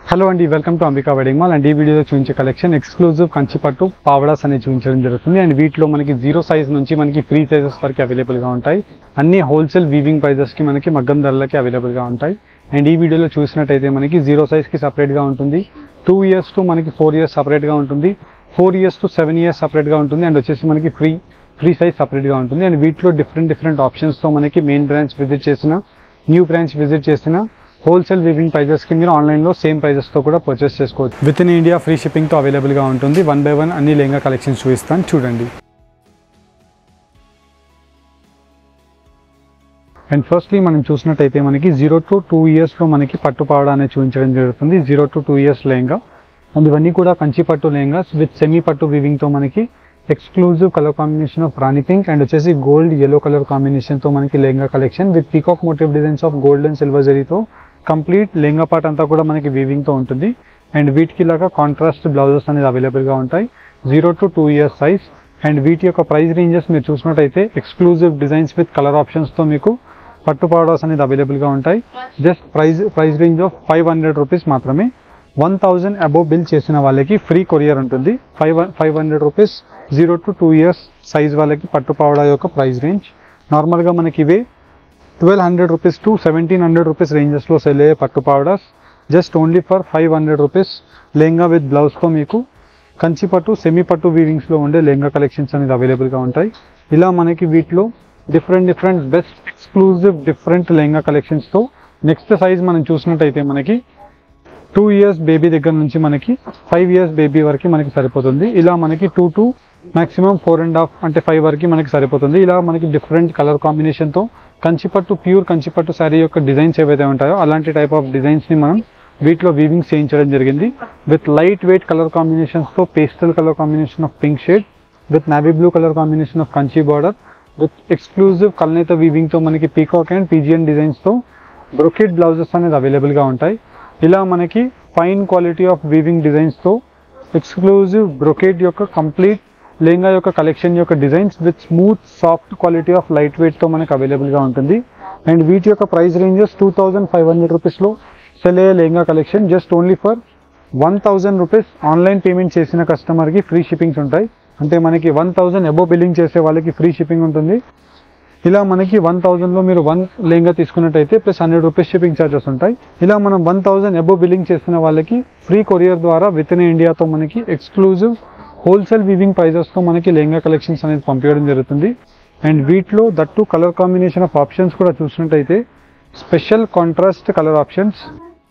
hello అండి welcome to Ambika wedding mall and ఈ వీడియోలో చూపించే కలెక్షన్ ఎక్స్క్లూజివ్ కంచిపట్టు పావడాస్ అనేది చూపించడం జరుగుతుంది అండ్ వీటిలో మనకి జీరో సైజ్ నుంచి మనకి ఫ్రీ సైజెస్ వరకు అవైలబుల్ గా ఉంటాయి అన్ని హోల్సేల్ వీవింగ్ ప్రైజెస్ కి మనకి మగ్గం ధరలకి అవైలబుల్ గా ఉంటాయి అండ్ ఈ వీడియోలో చూసినట్టయితే మనకి జీరో సైజ్ కి సపరేట్ గా ఉంటుంది టూ ఇయర్స్ టు మనకి ఫోర్ ఇయర్స్ సపరేట్ గా ఉంటుంది four years to seven years separate గా ఉంటుంది అండ్ వచ్చేసి మనకి ఫ్రీ ఫ్రీ సైజ్ సపరేట్ గా ఉంటుంది అండ్ వీటిలో డిఫరెంట్ డిఫరెంట్ ఆప్షన్స్ తో మనకి మెయిన్ బ్రాంచ్ విజిట్ చేసిన న్యూ బ్రాంచ్ విజిట్ చేసిన హోల్సేల్ వివింగ్ ప్రైజెస్ కి మీరు ఆన్లైన్ లో సేమ్ ప్రైజెస్ తో కూడా పర్చేస్ చేసుకోవచ్చు within India free shipping తో అవైలబుల్ గా ఉంటుంది వన్ బై వన్ అన్ని లెహంగా కలెక్షన్స్ చూపిస్తాను చూడండి అండ్ ఫస్ట్లీ మనం చూసినట్టయితే మనకి జీరో టు టూ ఇయర్స్లో మనకి పట్టు పావడా అనేది చూపించడం జరుగుతుంది zero to two years lehenga and ఇవన్నీ కూడా కంచి పట్టు లెహంగాస్ విత్ సెమీ పట్టు వివింగ్ తో మనకి exclusive colour combination of rani pink and వచ్చేసి గోల్డ్ ఎల్లో కలర్ కాంబినేషన్ తో మనకి lehenga collection with peacock motive designs of gold and silver జరీతో కంప్లీట్ లెహంగా పార్ట్ అంతా కూడా మనకి వీవింగ్ తో ఉంటుంది అండ్ వీటికి ఇలాగా కాంట్రాస్ట్ బ్లౌజెస్ అనేది అవైలబుల్ గా ఉంటాయి zero to two years size and వీటి యొక్క ప్రైస్ రేంజెస్ మీరు చూసినట్టయితే exclusive designs with colour options తో మీకు పట్టు పౌడర్స్ అనేది అవైలబుల్ గా ఉంటాయి just price price range of five hundred rupees మాత్రమే వన్ థౌజండ్ అబోవ్ బిల్ చేసిన వాళ్ళకి ఫ్రీ కొరియర్ ఉంటుంది five five hundred rupees zero to two years size వాళ్ళకి పట్టు పావడా యొక్క ప్రైస్ రేంజ్ నార్మల్గా మనకి ఇవే twelve hundred rupees to seventeen hundred rupees రేంజెస్లో సెల్ అయ్యే పట్టు పౌడర్స్ just only for five hundred rupees lehenga with బ్లౌజ్తో మీకు కంచి పట్టు సెమీ పట్టు వీవింగ్స్లో ఉండే లెహంగా కలెక్షన్స్ అనేది అవైలబుల్గా ఉంటాయి ఇలా మనకి వీటిలో different different best exclusive different lehenga కలెక్షన్స్తో నెక్స్ట్ సైజ్ మనం చూసినట్టయితే మనకి టూ ఇయర్స్ బేబీ దగ్గర నుంచి మనకి ఫైవ్ ఇయర్స్ బేబీ వరకు మనకి సరిపోతుంది ఇలా మనకి two to maximum four and half అంటే ఫైవ్ వరకు మనకి సరిపోతుంది ఇలా మనకి డిఫరెంట్ కలర్ కాంబినేషన్తో కంచిపట్టు ప్యూర్ కంచిపట్టు శారీ యొక్క డిజైన్స్ ఏవైతే ఉంటాయో అలాంటి టైప్ ఆఫ్ డిజైన్స్ని మనం వీటిలో వీవింగ్ చేయించడం జరిగింది విత్ లైట్ వెయిట్ కలర్ కాంబినేషన్స్తో pastel colour combination of pink shade with navy blue colour combination of Kanchi border with exclusive కల్నేత వీవింగ్తో మనకి పీకాక్ అండ్ పీజియన్ డిజైన్స్తో బ్రొకెట్ బ్లౌజెస్ అనేది అవైలబుల్గా ఉంటాయి ఇలా మనకి ఫైన్ క్వాలిటీ ఆఫ్ వీవింగ్ డిజైన్స్తో ఎక్స్క్లూజివ్ బ్రొకేట్ యొక్క కంప్లీట్ లెహంగా యొక్క కలెక్షన్ యొక్క designs with smooth soft quality of light వెయిట్తో మనకి అవైలబుల్గా ఉంటుంది అండ్ వీటి యొక్క price ranges two thousand five hundred రూపీస్లో సెల్ అయ్యే lehenga collection just only for one thousand rupees online payment చేసిన కస్టమర్కి ఫ్రీ షిప్పింగ్స్ ఉంటాయి అంటే మనకి వన్ థౌజండ్ అబో బిల్లింగ్ చేసే వాళ్ళకి ఫ్రీ షిప్పింగ్ ఉంటుంది ఇలా మనకి వన్ థౌజండ్లో మీరు వన్ లెహంగా తీసుకున్నట్టయితే plus hundred rupees shipping charges ఉంటాయి ఇలా మనం వన్ థౌజండ్ అబో బిల్లింగ్ చేసిన వాళ్ళకి ఫ్రీ కొరియర్ ద్వారా విత్ ఇన్ ఇండియాతో మనకి ఎక్స్క్లూజివ్ హోల్సేల్ వీవింగ్ ప్రైజెస్తో మనకి లెహంగా కలెక్షన్స్ అనేది పంపించడం జరుగుతుంది అండ్ వీటిలో that colour combination of options కూడా చూసినట్టయితే special contrast colour options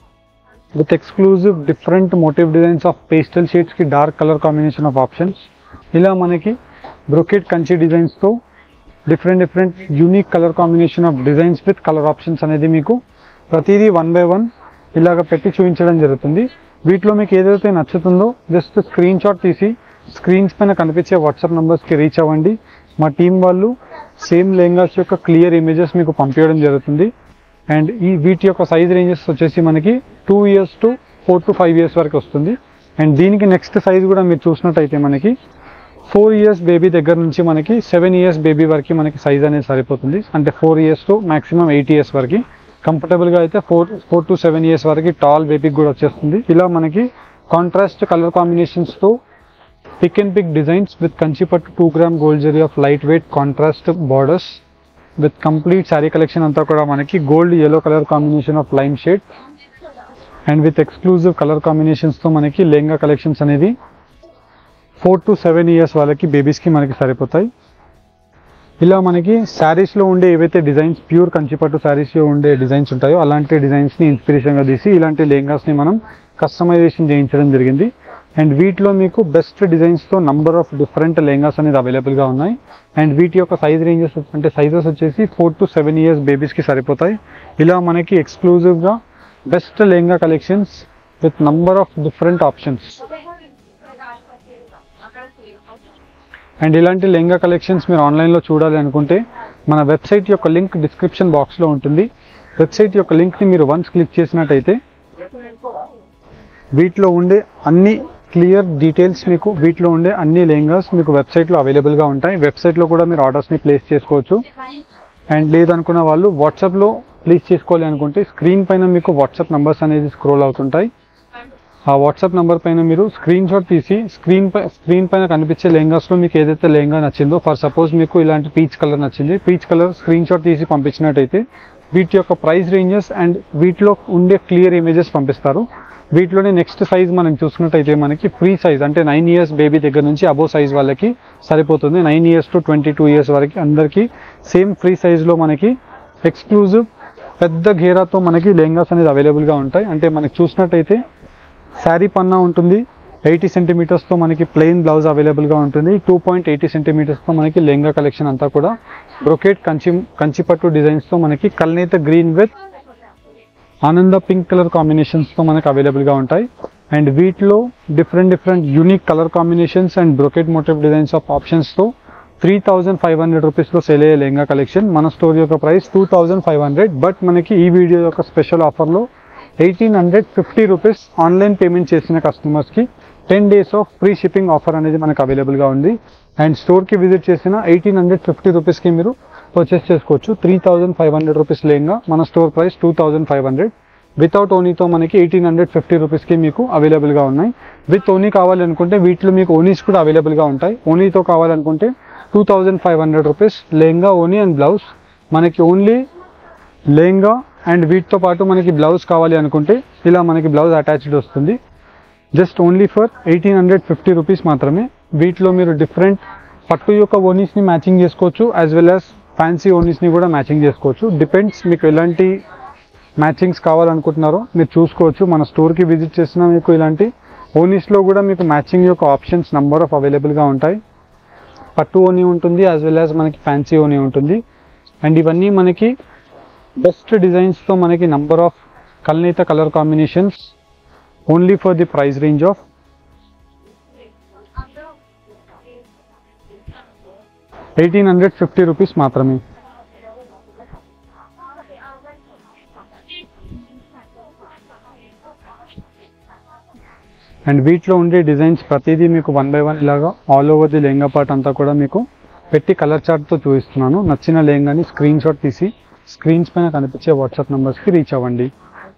with exclusive different motive designs of pastel షేడ్స్కి dark colour combination of options ఇలా మనకి బ్రొకెట్ కంచి డిజైన్స్తో different different unique colour combination of designs with colour options అనేది మీకు ప్రతిదీ one by one ఇలాగ పెట్టి చూపించడం జరుగుతుంది వీటిలో మీకు ఏదైతే నచ్చుతుందో జస్ట్ స్క్రీన్ షాట్ తీసి స్క్రీన్స్ పైన కనిపించే వాట్సాప్ నెంబర్స్కి రీచ్ అవ్వండి మా టీం వాళ్ళు సేమ్ లెహంగాస్ యొక్క క్లియర్ ఇమేజెస్ మీకు పంపించడం జరుగుతుంది అండ్ ఈ వీటి యొక్క సైజ్ రేంజెస్ వచ్చేసి మనకి two years to four to five years వరకు వస్తుంది అండ్ దీనికి నెక్స్ట్ సైజ్ కూడా మీరు చూసినట్టయితే మనకి ఫోర్ ఇయర్స్ బేబీ దగ్గర నుంచి మనకి సెవెన్ ఇయర్స్ బేబీ వరకు మనకి సైజ్ అనేది సరిపోతుంది అంటే four years to maximum eight years వరకు కంఫర్టబుల్గా అయితే four four to seven years వరకు టాల్ బేబీకి కూడా వచ్చేస్తుంది ఇలా మనకి కాంట్రాస్ట్ కలర్ కాంబినేషన్స్తో pick and pick designs with కంచిపట్టు two gram gold zari of light weight contrast borders with complete sari collection అంతా కూడా మనకి gold yellow colour combination of lime shade and with exclusive colour కాంబినేషన్స్తో మనకి లెహంగా కలెక్షన్స్ అనేవి ఫోర్ టు సెవెన్ ఇయర్స్ వాళ్ళకి బేబీస్కి మనకి సరిపోతాయి ఇలా మనకి శారీస్లో ఉండే ఏవైతే డిజైన్స్ ప్యూర్ కంచిపట్టు శారీస్లో ఉండే డిజైన్స్ ఉంటాయో అలాంటి డిజైన్స్ని ఇన్స్పిరేషన్గా తీసి ఇలాంటి లెహంగాస్ని మనం కస్టమైజేషన్ చేయించడం జరిగింది అండ్ వీటిలో మీకు బెస్ట్ డిజైన్స్తో నంబర్ ఆఫ్ డిఫరెంట్ లెహంగాస్ అనేది అవైలబుల్గా ఉన్నాయి అండ్ వీటి యొక్క సైజ్ రేంజెస్ అంటే సైజెస్ వచ్చేసి ఫోర్ టు సెవెన్ ఇయర్స్ బేబీస్కి సరిపోతాయి ఇలా మనకి ఎక్స్క్లూజివ్గా best lehenga collections with number of different options and ఇలాంటి లెహంగా కలెక్షన్స్ మీరు ఆన్లైన్లో చూడాలి అనుకుంటే మన వెబ్సైట్ యొక్క లింక్ డిస్క్రిప్షన్ బాక్స్లో ఉంటుంది వెబ్సైట్ యొక్క లింక్ని మీరు వన్స్ క్లిక్ చేసినట్టయితే వీటిలో ఉండే అన్ని క్లియర్ డీటెయిల్స్ మీకు వీటిలో ఉండే అన్ని లెహంగాస్ మీకు వెబ్సైట్లో అవైలబుల్గా ఉంటాయి వెబ్సైట్లో కూడా మీరు ఆర్డర్స్ని ప్లేస్ చేసుకోవచ్చు అండ్ లేదనుకున్న వాళ్ళు వాట్సాప్లో ప్లేస్ చేసుకోవాలి అనుకుంటే స్క్రీన్ పైన మీకు వాట్సాప్ నంబర్స్ అనేది స్క్రోల్ అవుతుంటాయి ఆ వాట్సాప్ నెంబర్ పైన మీరు స్క్రీన్ షాట్ తీసి స్క్రీన్ పై స్క్రీన్ పైన కనిపించే లెహంగాస్లో మీకు ఏదైతే లెహంగా నచ్చిందో ఫర్ సపోజ్ మీకు ఇలాంటి పీచ్ కలర్ నచ్చింది పీచ్ కలర్ స్క్రీన్ షాట్ తీసి పంపించినట్టయితే వీటి యొక్క ప్రైస్ రేంజెస్ అండ్ వీటిలో ఉండే క్లియర్ ఇమేజెస్ పంపిస్తారు వీటిలోనే నెక్స్ట్ సైజ్ మనం చూసుకున్నట్టయితే మనకి ఫ్రీ సైజ్ అంటే నైన్ ఇయర్స్ బేబీ దగ్గర నుంచి అబో సైజ్ వాళ్ళకి సరిపోతుంది nine years to twenty two years వరకు అందరికీ సేమ్ ఫ్రీ సైజ్లో మనకి ఎక్స్క్లూజివ్ పెద్ద ఘేరాతో మనకి లెహంగాస్ అనేది అవైలబుల్గా ఉంటాయి అంటే మనకి చూసినట్టయితే శారీ పన్నా ఉంటుంది ఎయిటీ సెంటీమీటర్స్తో మనకి ప్లెయిన్ బ్లౌజ్ అవైలబుల్గా ఉంటుంది టూ పాయింట్ ఎయిటీ సెంటీమీటర్స్తో మనకి లెహంగా కలెక్షన్ అంతా కూడా బ్రొకేట్ కంచి కంచిపట్టు డిజైన్స్తో మనకి కల్నేత గ్రీన్ విత్ ఆనంద పింక్ కలర్ కాంబినేషన్స్తో మనకు అవైలబుల్గా ఉంటాయి అండ్ వీటిలో different different unique colour combinations and brocade motive designs of ఆప్షన్స్తో త్రీ థౌజండ్ ఫైవ్ హండ్రెడ్ రూపీస్లో సేల్ అయ్యే లెహంగా కలెక్షన్ మన స్టోర్ యొక్క price two thousand five hundred but మనకి ఈ వీడియో యొక్క స్పెషల్ ఆఫర్లో eighteen hundred fifty rupees online payment చేసిన కస్టమర్స్కి ten days of free shipping offer అనేది మనకు అవైలబుల్గా ఉంది అండ్ స్టోర్కి విజిట్ చేసిన ఎయిటీన్ హండ్రెడ్ ఫిఫ్టీ రూపీస్కి మీరు పర్చేస్ చేసుకోవచ్చు three thousand five hundred rupees lehenga మన store price two thousand five hundred without ఓనీతో మనకి ఎయిటీన్ హండ్రెడ్ ఫిఫ్టీ రూపీస్కి మీకు అవైలబుల్గా ఉన్నాయి విత్ ఓనీ కావాలనుకుంటే వీటిలో మీకు ఓనీస్ కూడా అవైలబుల్గా ఉంటాయి ఓనీతో కావాలనుకుంటే two thousand five hundred rupees lehenga ఓనీ అండ్ బ్లౌజ్ మనకి ఓన్లీ లెహంగా అండ్ వీటితో పాటు మనకి బ్లౌజ్ కావాలి అనుకుంటే ఇలా మనకి బ్లౌజ్ అటాచ్డ్ వస్తుంది just only for eighteen hundred fifty rupees మాత్రమే వీటిలో మీరు డిఫరెంట్ పట్టు యొక్క ఓనీస్ని మ్యాచింగ్ చేసుకోవచ్చు యాజ్ వెల్ యాజ్ ఫ్యాన్సీ ఓనీస్ని కూడా మ్యాచింగ్ చేసుకోవచ్చు డిపెండ్స్ మీకు ఎలాంటి మ్యాచింగ్స్ కావాలనుకుంటున్నారో మీరు చూసుకోవచ్చు మన స్టోర్కి విజిట్ చేసినా మీకు ఇలాంటి ఓనీస్లో కూడా మీకు మ్యాచింగ్ యొక్క ఆప్షన్స్ నంబర్ ఆఫ్ అవైలబుల్గా ఉంటాయి పట్టు ఓనీ ఉంటుంది యాజ్ వెల్ యాజ్ మనకి ఫ్యాన్సీ ఓనీ ఉంటుంది అండ్ ఇవన్నీ మనకి బెస్ట్ డిజైన్స్తో మనకి నంబర్ ఆఫ్ కల్నేత colour combinations only for the price range of eighteen hundred fifty rupees మాత్రమే అండ్ వీటిలో ఉండే డిజైన్స్ ప్రతిదీ మీకు వన్ బై వన్ ఇలాగా all over the lehenga part అంతా కూడా మీకు పెట్టి కలర్ చార్ట్తో చూపిస్తున్నాను నచ్చిన లెహంగాని స్క్రీన్ షాట్ తీసి స్క్రీన్స్ పైన కనిపించే వాట్సాప్ నెంబర్స్కి రీచ్ అవ్వండి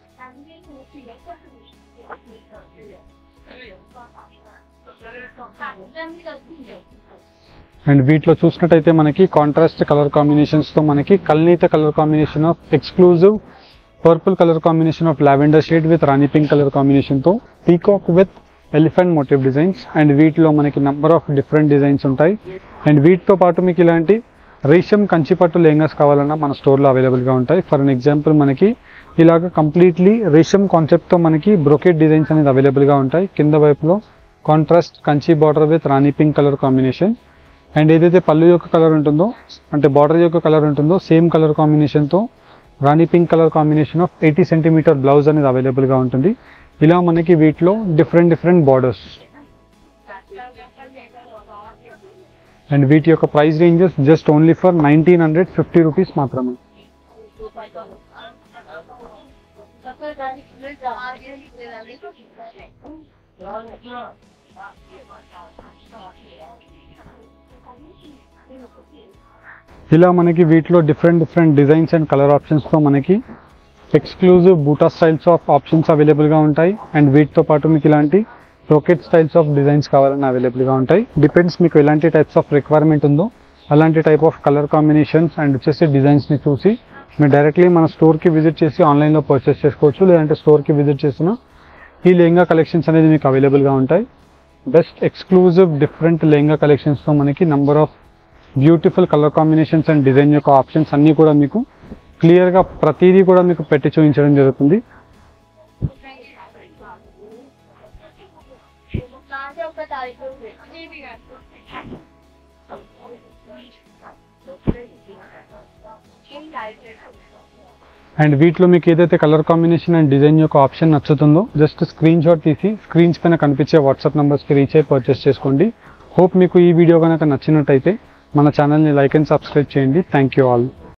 అండ్ వీటిలో చూసినట్టయితే మనకి కాంట్రాస్ట్ కలర్ కాంబినేషన్స్తో మనకి కల్నీత colour combination of exclusive purple colour combination of lavender shade with rani pink colour కాంబినేషన్తో peacock with elephant motive designs and వీటిలో మనకి నంబర్ ఆఫ్ డిఫరెంట్ డిజైన్స్ ఉంటాయి అండ్ వీటితో పాటు మీకు ఇలాంటి రేషం కంచిపట్టు లెహంగాస్ కావాలన్నా మన స్టోర్లో అవైలబుల్గా ఉంటాయి ఫర్ అన్ ఎగ్జాంపుల్ మనకి ఇలాగ కంప్లీట్లీ రేషం కాన్సెప్ట్తో మనకి బ్రొకెట్ డిజైన్స్ అనేది అవైలబుల్గా ఉంటాయి కింద వైపులో contrast Kanchi border with rani pink colour combination and ఏదైతే పళ్ళు యొక్క కలర్ ఉంటుందో అంటే బార్డర్ యొక్క కలర్ ఉంటుందో సేమ్ కలర్ కాంబినేషన్తో rani pink colour combination of eighty centimetre blouse అనేది అవైలబుల్గా ఉంటుంది ఇలా మనకి వీటిలో డిఫరెంట్ డిఫరెంట్ బార్డర్స్ అండ్ వీటి యొక్క price ranges just only for nineteen hundred fifty rupees మాత్రమే ఇలా మనకి వీటిలో different different designs and colour ఆప్షన్స్తో మనకి ఎక్స్క్లూజివ్ బూటా స్టైల్స్ ఆఫ్ ఆప్షన్స్ అవైలబుల్గా ఉంటాయి అండ్ వీటితో పాటు మీకు ఇలాంటి రాకెట్ స్టైల్స్ ఆఫ్ డిజైన్స్ కావాలని అవైలబుల్గా ఉంటాయి డిపెండ్స్ మీకు ఎలాంటి టైప్స్ ఆఫ్ రిక్వైర్మెంట్ ఉందో అలాంటి type of colour combinations and వచ్చేసి డిజైన్స్ని చూసి మీరు డైరెక్ట్లీ మన స్టోర్కి విజిట్ చేసి ఆన్లైన్లో పర్చేస్ చేసుకోవచ్చు లేదంటే స్టోర్కి విజిట్ చేసిన ఈ లెహంగా కలెక్షన్స్ అనేది మీకు అవైలబుల్గా ఉంటాయి బెస్ట్ ఎక్స్క్లూజివ్ డిఫరెంట్ లెహంగా కలెక్షన్స్తో మనకి number of beautiful colour combinations and design యొక్క ఆప్షన్స్ అన్నీ కూడా మీకు క్లియర్గా ప్రతిదీ కూడా మీకు పెట్టి చూపించడం జరుగుతుంది అండ్ వీటిలో మీకు ఏదైతే కలర్ కాంబినేషన్ అండ్ డిజైన్ యొక్క ఆప్షన్ నచ్చుతుందో జస్ట్ స్క్రీన్ షాట్ తీసి స్క్రీన్స్ పైన కనిపించే వాట్సాప్ నెంబర్స్కి రీచ్ అయి పర్చేస్ చేసుకోండి హోప్ మీకు ఈ వీడియో కనుక నచ్చినట్టయితే మన ఛానల్ని లైక్ అండ్ సబ్స్క్రైబ్ చేయండి థ్యాంక్ యూ ఆల్